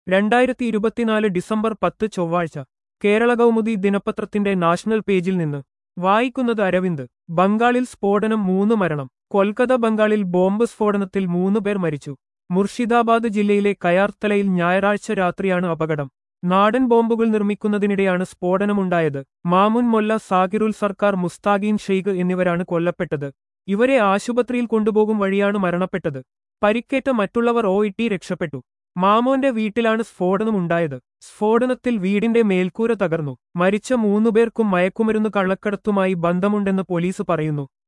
രണ്ടായിരത്തി ഇരുപത്തിനാല് ഡിസംബർ പത്ത് ചൊവ്വാഴ്ച കേരള കൗമുദി ദിനപത്രത്തിന്റെ നാഷണൽ പേജിൽ നിന്ന് വായിക്കുന്നത് അരവിന്ദ് ബംഗാളിൽ സ്ഫോടനം മൂന്ന് മരണം കൊൽക്കത്ത ബംഗാളിൽ ബോംബ് സ്ഫോടനത്തിൽ മൂന്ന് പേർ മരിച്ചു മുർഷിദാബാദ് ജില്ലയിലെ കയാർത്തലയിൽ ഞായറാഴ്ച രാത്രിയാണ് അപകടം നാടൻ ബോംബുകൾ നിർമ്മിക്കുന്നതിനിടെയാണ് സ്ഫോടനമുണ്ടായത് മാമുൻ മൊല്ല സാകിറുൽ സർക്കാർ മുസ്താഖീൻ ഷെയ്ഖ് എന്നിവരാണ് കൊല്ലപ്പെട്ടത് ഇവരെ ആശുപത്രിയിൽ കൊണ്ടുപോകും വഴിയാണ് മരണപ്പെട്ടത് പരിക്കേറ്റ മറ്റുള്ളവർ ഒ ഇട്ടി രക്ഷപ്പെട്ടു മാമോന്റെ വീട്ടിലാണ് സ്ഫോടനമുണ്ടായത് സ്ഫോടനത്തിൽ വീടിന്റെ മേൽക്കൂര തകർന്നു മരിച്ച മൂന്നുപേർക്കും മയക്കുമരുന്ന് കള്ളക്കടത്തുമായി ബന്ധമുണ്ടെന്ന് പോലീസ് പറയുന്നു